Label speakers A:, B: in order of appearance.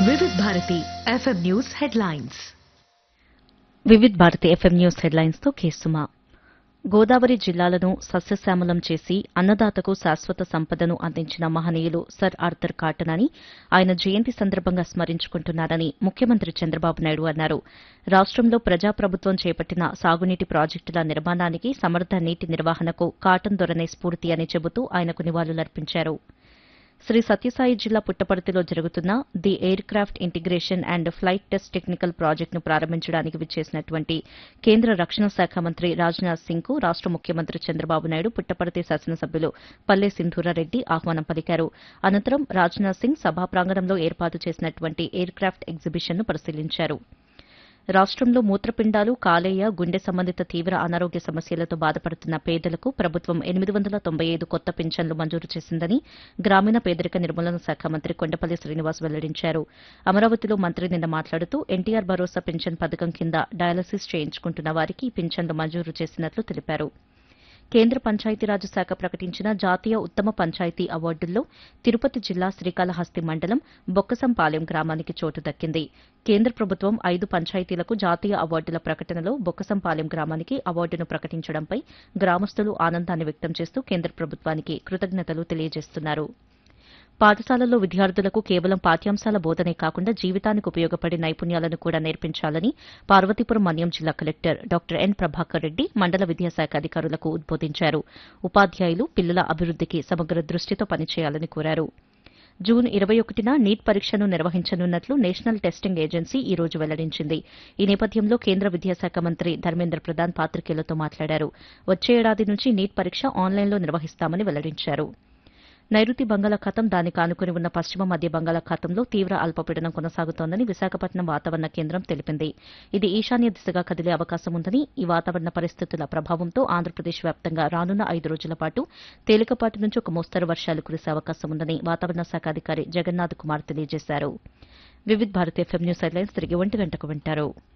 A: Vividh Bharati FM news headlines
B: Vividh Bharati FM news headlines తో కేసుమా గోదావరి జిల్లాలను సస్యశ్యామలం చేసి అన్నదాతకు శాశ్వత సంపదను అందించిన మహనీయులు సర్ ఆర్థర్ కాటన్ అని ఆయన జయంతి సందర్భంగా స్మరించుకుంటున్నారని ముఖ్యమంత్రి చంద్రబాబు నాయుడు అన్నారు రాష్టంలో ప్రజాప్రభుత్వం చేపట్టిన సాగునీటి ప్రాజెక్టుల నిర్మాణానికి సమర్థ నీటి నిర్వహణకు కాటన్ దొరనే స్ఫూర్తి అని చెబుతూ ఆయనకు నివాళులర్పించారు శ్రీ సత్యసాయి జిల్లా పుట్టపర్తిలో జరుగుతున్న the aircraft integration and flight test technical ప్రాజెక్టును ప్రారంభించడానికి విచ్చేసినటువంటి కేంద్ర రక్షణ శాఖ మంత్రి రాజ్నాథ్ సింగ్ కు రాష్ట ముఖ్యమంత్రి చంద్రబాబు నాయుడు పుట్టపర్తి శాసనసభ్యులు పల్లె సింధూరారెడ్డి ఆహ్వానం పలికారు అనంతరం రాజ్నాథ్ సింగ్ సభా ప్రాంగణంలో ఏర్పాటు చేసినటువంటి ఎయిర్ క్రాఫ్ట్ ఎగ్జిబిషన్ను పరిశీలించారు రాష్టంలో మూత్రపిండాలు కాలేయ గుండె సంబంధిత తీవ్ర అనారోగ్య సమస్యలతో బాధపడుతున్న పేదలకు ప్రభుత్వం ఎనిమిది వందల తొంభై ఐదు కొత్త పింఛన్లు మంజూరు చేసిందని గ్రామీణ పేదరిక నిర్మూలన శాఖ మంత్రి కొండపల్లి శ్రీనివాస్ వెల్లడించారు అమరావతిలో మంత్రి నిన్న మాట్లాడుతూ ఎన్టీఆర్ భరోసా పింఛన్ పథకం కింద డయాలసిస్ చేయించుకుంటున్న వారికి ఈ పింఛన్లు మంజూరు చేసినట్లు తెలిపారు కేంద్ర పంచాయతీరాజ్ శాఖ ప్రకటించిన జాతీయ ఉత్తమ పంచాయతీ అవార్డుల్లో తిరుపతి జిల్లా శ్రీకాళహస్తి మండలం బొక్కసంపాలెం గ్రామానికి చోటు దక్కింది కేంద్ర ప్రభుత్వం ఐదు పంచాయతీలకు జాతీయ అవార్డుల ప్రకటనలో బొక్కసంపాలెం గ్రామానికి అవార్డును ప్రకటించడంపై గ్రామస్తులు ఆనందాన్ని వ్యక్తం చేస్తూ కేంద్ర ప్రభుత్వానికి కృతజ్ఞతలు తెలియజేస్తున్నారు పాఠశాలల్లో విద్యార్థులకు కేవలం పాఠ్యాంశాల బోధనే కాకుండా జీవితానికి ఉపయోగపడే నైపుణ్యాలను కూడా నేర్పించాలని పార్వతీపురం మన్యం జిల్లా collector doctor N Prabhakar Reddy మండల విద్యాశాఖ అధికారులకు ఉద్బోధించారు ఉపాధ్యాయులు పిల్లల అభివృద్దికి సమగ్ర దృష్టితో పనిచేయాలని కోరారు జూన్ ఇరవై ఒకటిన నీట్ పరీక్షను నిర్వహించనున్నట్లు నేషనల్ టెస్టింగ్ ఏజెన్సీ ఈ రోజు వెల్లడించింది ఈ నేపథ్యంలో కేంద్ర విద్యాశాఖ మంత్రి ధర్మేంద్ర ప్రధాన్ పాత్రికేయులతో మాట్లాడారు వచ్చే ఏడాది నుంచి నీట్ పరీక్ష ఆన్లైన్లో నిర్వహిస్తామని వెల్లడించారు నైరుతి బంగాళాఖాతం దానికి ఆనుకుని ఉన్న పశ్చిమ మధ్య బంగాళాఖాతంలో తీవ్ర అల్పపీడనం కొనసాగుతోందని విశాఖపట్నం వాతావరణ కేంద్రం తెలిపింది ఇది ఈశాన్య దిశగా కదిలే అవకాశం ఉందని ఈ వాతావరణ పరిస్థితుల ప్రభావంతో ఆంధ్రప్రదేశ్ వ్యాప్తంగా రానున్న ఐదు రోజుల పాటు తేలికపాటి నుంచి ఒక మోస్తరు వర్షాలు కురిసే అవకాశం ఉందని వాతావరణ శాఖ అధికారి జగన్నాథ్ కుమార్ తెలియజేశారు Vividh Bharat FM news headlines తిరిగి ఒంటి గంటకు వింటారు